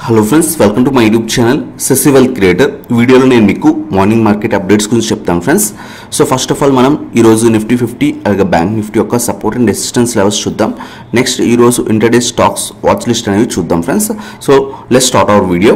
hello friends welcome to my YouTube channel సెసివల్ creator ఈ వీడియోలో నేను మీకు మార్నింగ్ మార్కెట్ అప్డేట్స్ గురించి చెప్తాను friends so first of all మనం ఈరోజు నిఫ్టీ ఫిఫ్టీ అలాగే బ్యాంక్ నిఫ్టీ యొక్క సపోర్ట్ అండ్ రెసిస్టెన్స్ లెవెల్స్ చూద్దాం నెక్స్ట్ ఈరోజు ఇంటర్డే స్టాక్స్ వాచ్ లిస్ట్ అనేవి చూద్దాం friends so let start our video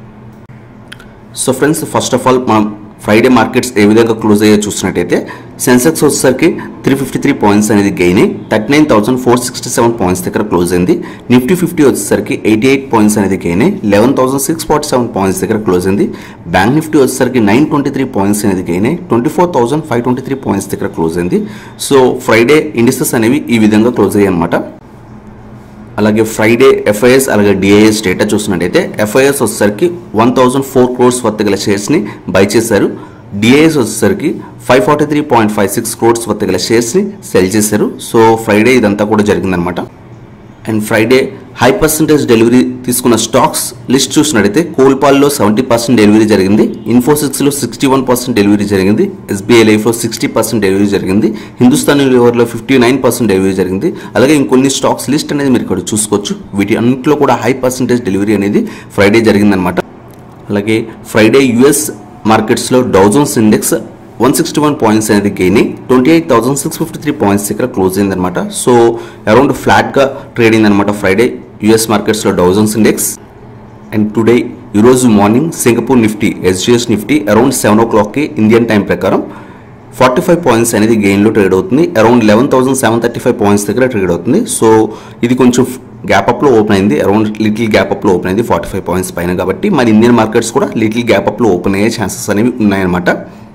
so friends first of all మనం ఫ్రైడే మార్కెట్స్ ఏ విధంగా క్లోజ్ అయ్యో చూసినట్టయితే సెన్సెక్స్ వచ్చేసరికి త్రీ ఫిఫ్టీ త్రీ పాయింట్స్ అనేది గెయిన్ అయ్యి thirty nine thousand four sixty seven points దగ్గర క్లోజ్ అయింది నిఫ్టీ ఫిఫ్టీ వచ్చేసరికి ఎయిటీ ఎయిట్ పాయింట్స్ అనేది గెయిన్ అయ్యి eleven thousand six forty seven points దగ్గర క్లోజ్ అయింది బ్యాంక్ నిఫ్టీ వచ్చేసరికి నైన్ ట్వంటీ త్రీ పాయింట్స్ అనేది గెయిన్ అయ్యి twenty four thousand five twenty three points దగ్గర క్లోజ్ అయింది సో ఫ్రైడే ఇండిసెస్ అనేవి ఈ విధంగా క్లోజ్ అయ్యాయి అనమాట అలాగే ఫ్రైడే ఎఫ్ఐఎస్ అలాగే డిఐఎస్ డేటా చూసినట్టయితే ఎఫ్ఐఎస్ వచ్చేసరికి one thousand four crores worth గల షేర్స్ని బై చేశారు డిఐఎస్ వచ్చేసరికి five forty three point five six crores worth గల షేర్స్ని సెల్ చేశారు సో ఫ్రైడే ఇదంతా కూడా జరిగిందనమాట and Friday high percentage delivery తీసుకున్న స్టాక్స్ లిస్ట్ చూసినట్టయితే కోల్పాల్లో సెవెంటీ పర్సెంట్ డెలివరీ జరిగింది ఇన్ఫోసిక్స్లో సిక్స్టీ వన్ పర్సెంట్ డెలివరీ జరిగింది ఎస్బీఐ లైఫ్లో సిక్స్టీ పర్సెంట్ డెలివరీ జరిగింది హిందుస్థాన్ లివర్లో ఫిఫ్టీ నైన్ పర్సెంట్ డెలివరీ జరిగింది అలాగే ఇంకొన్ని స్టాక్స్ లిస్ట్ అనేది మీరు ఇక్కడ చూసుకోవచ్చు వీటి అన్నింటిలో కూడా హై పర్సంటేజ్ డెలివరీ అనేది ఫ్రైడే జరిగిందనమాట అలాగే ఫ్రైడే యుఎస్ మార్కెట్స్లో Dow Jones index one sixty one points అనేది గెయిన్ అయ్యి twenty eight thousand six fifty three points దగ్గర క్లోజ్ అయిందనమాట సో అరౌండ్ ఫ్లాట్గా ట్రేడ్ అయిందనమాట ఫ్రైడే యుఎస్ మార్కెట్స్లో డౌజన్స్ ఇండెక్స్ అండ్ టుడే ఈరోజు మార్నింగ్ సింగపూర్ నిఫ్టీ ఎస్జిఎస్ నిఫ్టీ అరౌండ్ సెవెన్ ఓ క్లాక్కి ఇండియన్ టైం ప్రకారం ఫార్టీ ఫైవ్ పాయింట్స్ అనేది గెయిన్లో ట్రేడ్ అవుతుంది around eleven thousand seven thirty five points దగ్గర ట్రేడ్ అవుతుంది సో ఇది కొంచెం గ్యాప్ అప్లో ఓపెన్ అయింది అరౌండ్ లిటిల్ గ్యాప్ అప్లో ఓపెన్ అయింది ఫార్టీ ఫైవ్ పాయింట్స్ పైన కాబట్టి మరి ఇండియన్ మార్కెట్స్ కూడా లిటిల్ గ్యాప్ అప్లో ఓపెన్ అయ్యే ఛాన్సెస్ అనేవి ఉన్నాయన్నమాట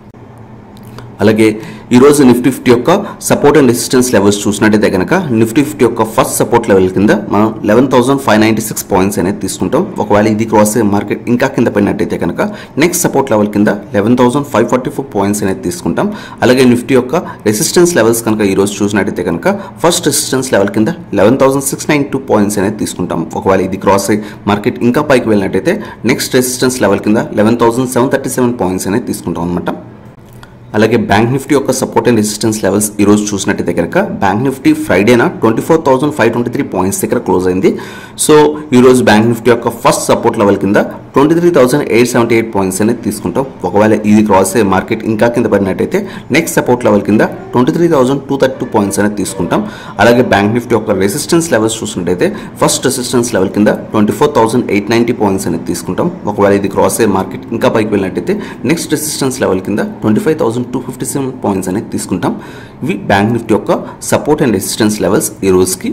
అలాగే ఈరోజు నిఫ్టీ ఫిఫ్టీ యొక్క సపోర్ట్ అండ్ రెసిస్టెన్స్ లెవెల్స్ చూసినట్టయితే కనుక నిఫ్టీ ఫిఫ్టీ యొక్క ఫస్ట్ సపోర్ట్ లెవెల్ కింద మనం eleven thousand five ninety six points అనేది తీసుకుంటాం ఒకవేళ ఇది క్రాస్ అయ్యే మార్కెట్ ఇంకా కింద పడినట్టయితే కనుక నెక్స్ట్ సపోర్ట్ లెవెల్ కింద eleven thousand five forty four points అనేది తీసుకుంటాం అలాగే నిఫ్టీ యొక్క రెసిస్టెన్స్ లెవెల్స్ కనుక ఈరోజు చూసినట్టయితే కనుక ఫస్ట్ రెసిస్టెన్స్ లెవెల్ కింద eleven thousand six nine two points అనేది తీసుకుంటాం ఒకవేళ ఇది క్రాస్ అయ్యి మార్కెట్ ఇంకా పైకి వెళ్ళినట్టయితే నెక్స్ట్ రెసిస్టెన్స్ లెవెల్ కింద eleven thousand seven thirty seven points అనేది తీసుకుంటాం అనమాట అలాగే బ్యాంక్ నిఫ్టీ యొక్క సపోర్ట్ అండ్ రెసిస్టెన్స్ లెవెల్స్ ఈ రోజు చూసినట్టయితే కనుక బ్యాంక్ నిఫ్టీ ఫ్రైడేన twenty four thousand five twenty three points దగ్గర క్లోజ్ అయింది సో ఈ రోజు బ్యాంక్ నిఫ్టీ యొక్క ఫస్ట్ సపోర్ట్ లెవెల్ కింద twenty three thousand eight seventy eight points అనేది తీసుకుంటాం ఒకవేళ ఇది క్రాస్ అయ్యే మార్కెట్ ఇంకా కింద పడినట్టయితే నెక్స్ట్ సపోర్ట్ లెవెల్ కింద twenty three thousand two thirty two points అనేది తీసుకుంటాం అలాగే బ్యాంక్ నిఫ్టీ యొక్క రెసిస్టెన్స్ లెవెల్స్ చూసినట్టయితే ఫస్ట్ రెసిస్టెన్స్ లెవెల్ కింద twenty four thousand eight ninety points అనేది తీసుకుంటాం ఒకవేళ ఇది క్రాస్ అయ్యే మార్కెట్ ఇంకా పైకి వెళ్ళినట్టయితే నెక్స్ట్ రెసిస్టెన్స్ లెవెల్ కింద twenty five thousand two fifty seven points అనేది తీసుకుంటాం ఇవి బ్యాంక్ నిఫ్టీ యొక్క సపోర్ట్ అండ్ రెసిస్టెన్స్ లెవెల్స్ ఈ రోజుకి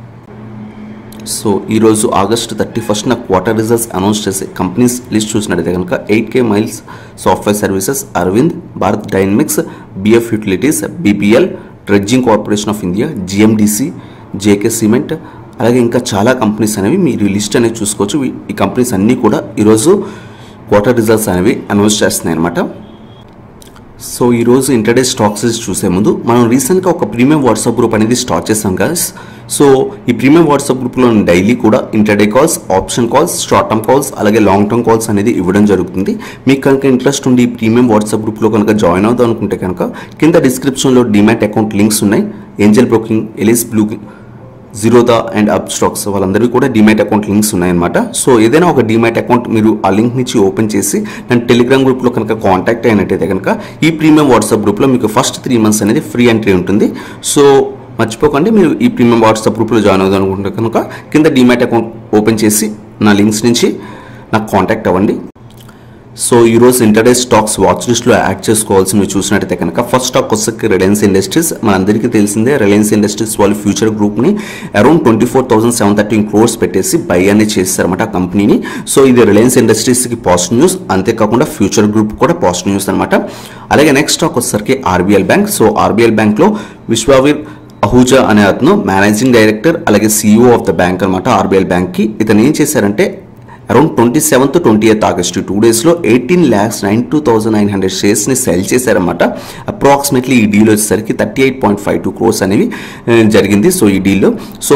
సో ఈరోజు ఆగస్టు థర్టీ ఫస్ట్న క్వార్టర్ రిజల్ట్స్ అనౌన్స్ చేసే కంపెనీస్ లిస్ట్ చూసినట్టయితే కనుక eight K miles software services Arvind Bharat dynamics BF utilities BPL dredging corporation of India GMDC JK cement అలాగే ఇంకా చాలా కంపెనీస్ అనేవి మీరు లిస్ట్ అనేది చూసుకోవచ్చు ఈ- ఈ కంపెనీస్ అన్నీ కూడా ఈరోజు క్వార్టర్ రిజల్ట్స్ అనేవి అనౌన్స్ చేస్తున్నాయి అనమాట సో ఈరోజు ఇంటర్డే స్టాక్స్ చూసే ముందు మనం రీసెంట్గా ఒక ప్రీమియం వాట్సాప్ గ్రూప్ అనేది స్టార్ట్ చేసాం గాయస్ సో ఈ ప్రీమియం వాట్సాప్ గ్రూప్లో డైలీ కూడా intraday calls option calls short term calls అలాగే లాంగ్ టర్మ్ కాల్స్ అనేది ఇవ్వడం జరుగుతుంది మీకు కనుక ఇంట్రెస్ట్ ఉండి ఈ ప్రీమియం వాట్సాప్ గ్రూప్లో కనుక జాయిన్ అవుదాం అనుకుంటే కనుక కింద డిస్క్రిప్షన్లో డిమాట్ అకౌంట్ లింక్స్ ఉన్నాయి Angel Broking Alice Blue Zerodha and Upstox వాళ్ళందరికీ కూడా డిమాట్ అకౌంట్ లింక్స్ ఉన్నాయన్నమాట సో ఏదైనా ఒక డిమాట్ అకౌంట్ మీరు ఆ లింక్ నుంచి ఓపెన్ చేసి నన్ను టెలిగ్రామ్ గ్రూప్లో కనుక కాంటాక్ట్ అయినట్టయితే కనుక ఈ ప్రీమియం వాట్సాప్ గ్రూప్లో మీకు ఫస్ట్ త్రీ మంత్స్ అనేది ఫ్రీ ఎంట్రీ ఉంటుంది సో మర్చిపోకండి మీరు ఈ ప్రీమియం వాట్సాప్ గ్రూప్లో జాయిన్ అవుదాం అనుకుంటే కనుక కింద డిమాట్ అకౌంట్ ఓపెన్ చేసి నా లింక్స్ నుంచి నాకు కాంటాక్ట్ అవ్వండి సో ఈరోజు ఇంటర్డే స్టాక్స్ వాచ్ లిస్ట్లో యాడ్ చేసుకోవాల్సినవి చూసినట్టయితే కనుక ఫస్ట్ స్టాక్ వచ్చేసరికి రిలయన్స్ ఇండస్ట్రీస్ మనందరికీ తెలిసిందే రిలయన్స్ ఇండస్ట్రీస్ వాళ్ళ Future group around twenty four thousand seven thirteen crores పెట్టేసి బై అనేది చేస్తారన్నమాట ఆ కంపెనీని సో ఇది రిలయన్స్ ఇండస్ట్రీస్కి పాజిటివ్ న్యూస్ అంతేకాకుండా ఫ్యూచర్ గ్రూప్ కూడా పాజిటివ్ న్యూస్ అనమాట అలాగే నెక్స్ట్ స్టాక్ వచ్చేసరికి ఆర్బీఎల్ బ్యాంక్ సో ఆర్బీఎల్ బ్యాంక్లో విశ్వావీర్ అహూజా అనే అతను మేనేజింగ్ డైరెక్టర్ అలాగే సీఈఓ ఆఫ్ ద బ్యాంక్ అనమాట ఆర్బీఎల్ బ్యాంక్కి ఇతను ఏం చేశారంటే around twenty seventh twenty eighth August two డేస్లో eighteen lakhs nine two thousand nine hundred షేర్స్ని సెల్ చేశారన్నమాట అప్రాక్సిమేట్లీ ఈ డీల్ వచ్చేసరికి thirty eight point five two crores అనేవి ఆ, జరిగింది సో ఈ డీల్లో సో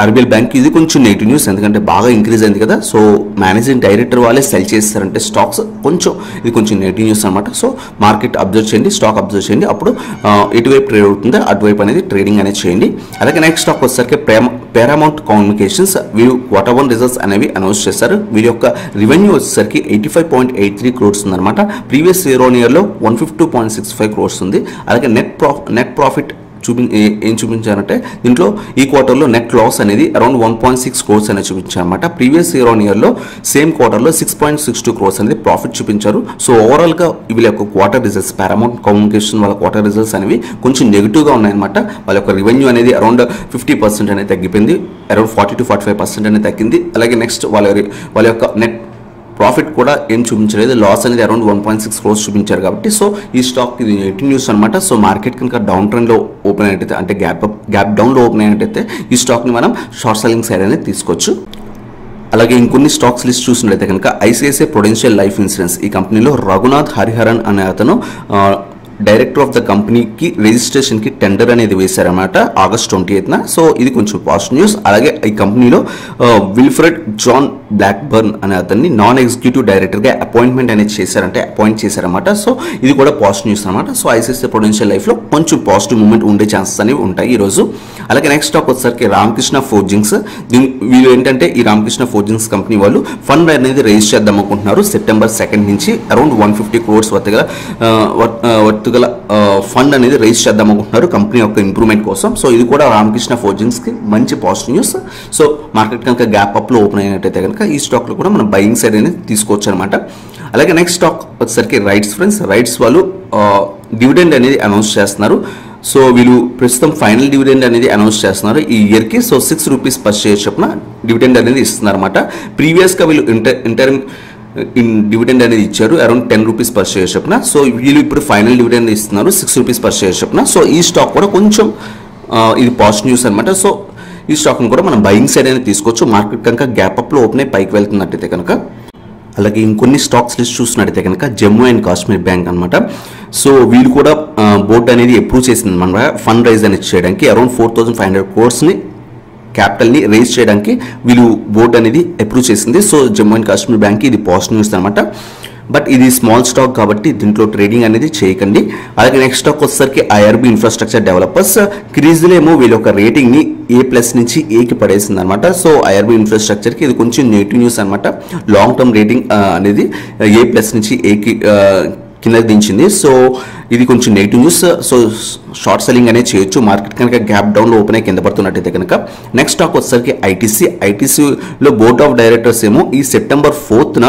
ఆర్బీఎల్ బ్యాంక్ ఇది కొంచెం నెగిటివ్ న్యూస్ ఎందుకంటే బాగా ఇంక్రీజ్ అయింది కదా సో మేనేజింగ్ డైరెక్టర్ వాళ్ళే సెల్ చేస్తారంటే స్టాక్స్ కొంచెం ఇది కొంచెం నెగిటివ్ న్యూస్ అనమాట సో మార్కెట్ అబ్జర్వ్ చేయండి స్టాక్ అబ్జర్వ్ చేయండి అప్పుడు ఆ, ఎటువైపు ట్రేడ్ అవుతుందో అటువైపు అనేది ట్రేడింగ్ అనేది చేయండి అలాగే నెక్స్ట్ స్టాక్ వచ్చేసరికి ప్రేమ పారామౌంట్ కమ్యూనికేషన్స్ వీరు క్వార్టర్ వన్ రిజల్ట్స్ అనేవి అనౌన్స్ చేశారు వీరి యొక్క రెవెన్యూ వచ్చేసరికి eighty five point eight three crores ఉందన్నమాట ప్రీవియస్ ఇయర్ ఓన్ ఇయర్లో one fifty two point six five crores ఉంది అలాగే నెట్ ప్రా నెట్ ప్రాఫిట్ చూపి ఏ- ఏం చూపించారంటే దీంట్లో ఈ క్వార్టర్లో నెట్ లాస్ అనేది around one point six crores అనేది చూపించారన్నమాట ప్రీవియస్ ఇయర్ ఆన్ ఇయర్లో సేమ్ క్వార్టర్లో six point six two crores అనేది ప్రాఫిట్ చూపించారు సో ఓవరాల్గా వీళ్ళ యొక్క క్వార్టర్ రిజల్ట్స్ పారామౌంట్ కమ్యూనికేషన్ వాళ్ళ క్వార్టర్ రిజల్ట్స్ అనేవి కొంచెం నెగిటివ్గా ఉన్నాయన్నమాట వాళ్ళ యొక్క రెవెన్యూ అనేది అరౌండ్ ఫిఫ్టీ పర్సెంట్ అనేది తగ్గిపోయింది around forty to forty five percent అనేది తగ్గింది అలాగే నెక్స్ట్ వాళ్ళ వాళ్ళ యొక్క నెట్ ప్రాఫిట్ కూడా ఏం చూపించలేదు లాస్ అనేది around one point six crores చూపించారు కాబట్టి సో ఈ స్టాక్ ఇది ఎయిటీ న్యూస్ అనమాట సో మార్కెట్ కనుక డౌన్ ట్రెండ్లో ఓపెన్ అయినట్టయితే అంటే గ్యాప్ గ్యాప్ డౌన్లో ఓపెన్ అయినట్టయితే ఈ స్టాక్ని మనం షార్ట్ సెల్లింగ్ సైడ్ అనేది తీసుకోవచ్చు అలాగే ఇంకొన్ని స్టాక్స్ లిస్ట్ చూసినట్లయితే కనుక ఐసిఐసిఐ ప్రొడెన్షియల్ లైఫ్ ఇన్సూరెన్స్ ఈ కంపెనీలో రఘునాథ్ హరిహరన్ అనే అతను ఆ, డైరెక్టర్ ఆఫ్ ద కంపెనీకి రిజిస్ట్రేషన్కి టెండర్ అనేది వేశారన్నమాట ఆగస్ట్ ట్వంటీ ఎయిత్న సో ఇది కొంచెం పాజిటివ్ న్యూస్ అలాగే ఈ కంపెనీలో ఆ, విల్ఫ్రెడ్ జాన్ బ్లాక్ బర్న్ అనే అతన్ని నాన్ ఎగ్జిక్యూటివ్ డైరెక్టర్గా అపాయింట్మెంట్ అనేది చేశారంటే అపాయింట్ చేశారన్నమాట సో ఇది కూడా పాజిటివ్ న్యూస్ అనమాట సో ఐసిఐసిఐ ప్రొడెన్షియల్ లైఫ్లో కొంచెం పాజిటివ్ మూమెంట్ ఉండే ఛాన్సెస్ అనేవి ఉంటాయి ఈరోజు అలాగే నెక్స్ట్ స్టాక్ వచ్చేసరికి రామకృష్ణ ఫోర్జింగ్స్ దీని వీళ్ళు ఏంటంటే ఈ రామకృష్ణ ఫోర్జింగ్స్ కంపెనీ వాళ్ళు ఫండ్ అనేది రేజ్ చేద్దాం అనుకుంటున్నారు సెప్టెంబర్ సెకండ్ నుంచి around one fifty crores worth గల ఆ, వర్త్ ఆ, వర్త్ గల ఫండ్ అనేది రేజ్ చేద్దాం అనుకుంటున్నారు కంపెనీ యొక్క ఇంప్రూవ్మెంట్ కోసం సో ఇది కూడా రామకృష్ణ ఫోర్జింగ్స్కి మంచి పాజిటివ్ న్యూస్ సో మార్కెట్ కనుక గ్యాప్ అప్లో ఓపెన్ అయినట్టయితే కనుక ఈ స్టాక్లో కూడా మనం బయింగ్ సైడ్ అనేది తీసుకోవచ్చు అనమాట అలాగే నెక్స్ట్ స్టాక్ వచ్చేసరికి రైట్స్ ఫ్రెండ్స్ రైట్స్ వాళ్ళు డివిడెండ్ అనేది అనౌన్స్ చేస్తున్నారు సో వీళ్ళు ప్రస్తుతం ఫైనల్ డివిడెండ్ అనేది అనౌన్స్ చేస్తున్నారు ఈ ఇయర్కి so six rupees per share చొప్పున డివిడెండ్ అనేది ఇస్తున్నారు అనమాట ప్రీవియస్గా వీళ్ళు ఇంటర్ ఇంటర్ ఇన్ డివిడెండ్ అనేది ఇచ్చారు around ten rupees per share చొప్పున సో వీళ్ళు ఇప్పుడు ఫైనల్ డివిడెండ్ ఇస్తున్నారు సిక్స్ రూపీస్ పర్ షేర్ చొప్పున సో ఈ స్టాక్ కూడా కొంచెం ఆ, ఇది పాజిటివ్ న్యూస్ అనమాట సో ఈ స్టాక్ని కూడా మనం బయింగ్ సైడ్ అనేది తీసుకోవచ్చు మార్కెట్ కనుక గ్యాప్ అప్లో ఓపెన్ అయి పైకి వెళ్తున్నట్టయితే కనుక అలాగే ఇంకొన్ని స్టాక్స్ లిస్ట్ చూసినట్టయితే కనుక జమ్మూ అండ్ కాశ్మీర్ బ్యాంక్ అనమాట సో వీళ్ళు కూడా బోర్డు అనేది అప్రూవ్ చేసింది అనమాట ఫండ్ రైజ్ అనేది చేయడానికి around four thousand five hundred కోర్స్ని క్యాపిటల్ని రేజ్ చేయడానికి వీళ్ళు బోర్డు అనేది అప్రూవ్ చేసింది so Jammu and Kashmir bank ఇది పాజిటివ్ న్యూస్ అనమాట బట్ ఇది స్మాల్ స్టాక్ కాబట్టి దీంట్లో ట్రేడింగ్ అనేది చేయకండి అలాగే నెక్స్ట్ స్టాక్ వచ్చేసరికి ఐఆర్బి ఇన్ఫ్రాస్ట్రక్చర్ డెవలపర్స్ క్రీజ్లో ఏమో వీళ్ళ యొక్క రేటింగ్ని ఏ ప్లస్ నుంచి ఏకి పడేసింది అనమాట సో ఐఆర్బి ఇన్ఫ్రాస్ట్రక్చర్కి ఇది కొంచెం నెగిటివ్ న్యూస్ అనమాట లాంగ్ టర్మ్ రేటింగ్ ఆ, అనేది ఏ ప్లస్ నుంచి ఏకి ఆ, కింద దించింది సో ఇది కొంచెం negative news so short selling అనేది చేయొచ్చు మార్కెట్ కనుక గ్యాప్ డౌన్లో ఓపెన్ అయ్యి కింద పడుతున్నట్టయితే కనుక నెక్స్ట్ స్టాక్ వచ్చేసరికి ఐటీసీ ఐటీసీలో బోర్డ్ ఆఫ్ డైరెక్టర్స్ ఏమో ఈ సెప్టెంబర్ ఫోర్త్న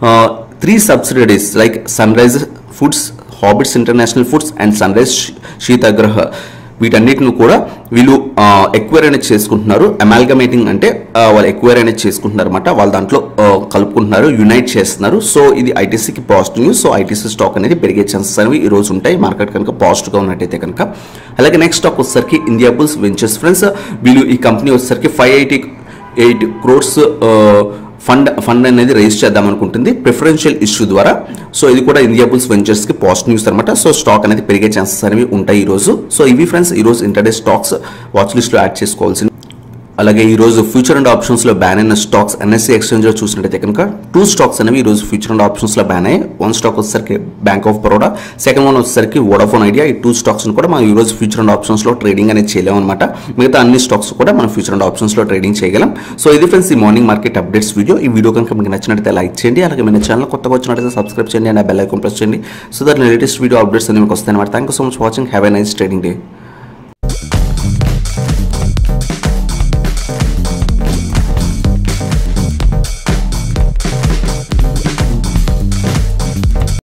three subsidiaries like Sunrise foods Hobbits international foods and Sunrise Sheetagriha వీటన్నిటిని కూడా వీళ్ళు ఎక్వైర్ అనేది చేసుకుంటున్నారు అమాల్గమేటింగ్ అంటే ఆ, వాళ్ళు ఎక్వైర్ అనేది చేసుకుంటున్నారు అనమాట వాళ్ళు దాంట్లో ఆ, కలుపుకుంటున్నారు యునైట్ చేస్తున్నారు సో ఇది ఐటీసీకి positive news so ITC stock అనేది పెరిగే ఛాన్సెస్ అనేవి ఈ రోజు ఉంటాయి మార్కెట్ కనుక పాజిటివ్గా ఉన్నట్టయితే కనుక అలాగే నెక్స్ట్ స్టాక్ వచ్చేసరికి ఇండియా బుల్స్ వెంచర్స్ ఫ్రెండ్స్ వీళ్ళు ఈ కంపెనీ వచ్చేసరికి five eighty eight crores fund fund అనేది రేజ్ చేద్దాం అనుకుంటుంది ప్రిఫరెన్షియల్ ఇష్యూ ద్వారా సో ఇది కూడా ఇండియా బుల్స్ వెంచర్స్కి పాజిటివ్ న్యూస్ అనమాట సో స్టాక్ అనేది పెరిగే ఛాన్సెస్ అనేవి ఉంటాయి ఈ రోజు సో ఇవి ఫ్రెండ్స్ ఈ రోజు ఇంటర్డే స్టాక్స్ వాచ్ లిస్ట్లో యాడ్ చేసుకోవాల్సింది అలాగే ఈ రోజు ఫ్యూచర్ అండ్ ఆప్షన్స్ లో బ్యాన్ అయిన స్టాక్స్ ఎన్ఎస్సీ ఎక్స్చేంజ్ లో చూసినట్టయితే కనుక టూ స్టాక్స్ అనేవి ఈ రోజు ఫ్యూచర్ అండ్ ఆప్షన్స్ లో బ్యాన్ అయ్యాయి వన్ స్టాక్ వచ్చేసరికి bank of Baroda second one వచ్చేసరికి వోడాఫోన్ ఐడియా ఈ టూ స్టాక్స్ కూడా మనం ఈ రోజు ఫ్యూచర్ అండ్ ఆప్షన్స్ లో ట్రేడింగ్ అనేది చేయలేము అనమాట మిగతా అన్ని స్టాక్స్ కూడా మనం ఫ్యూచర్ అండ్ ఆప్షన్స్ లో ట్రేడింగ్ చేయగలం సో ఇది ఫ్రెండ్స్ ఈ మార్నింగ్ మార్కెట్ అప్డేట్స్ వీడియో ఈ వీడియో కనుక మీకు నచ్చినట్లయితే లైక్ చేయండి అలాగే మన ఛానల్ కొత్తగా వచ్చినట్లయితే సబ్స్క్రైబ్ చేయండి అండ్ బెల్ ఐకాన్ ప్రెస్ చేయండి so that latest video updates అనేవి మీకు వస్తాయి అనమాట thank you so much watching have a nice trading day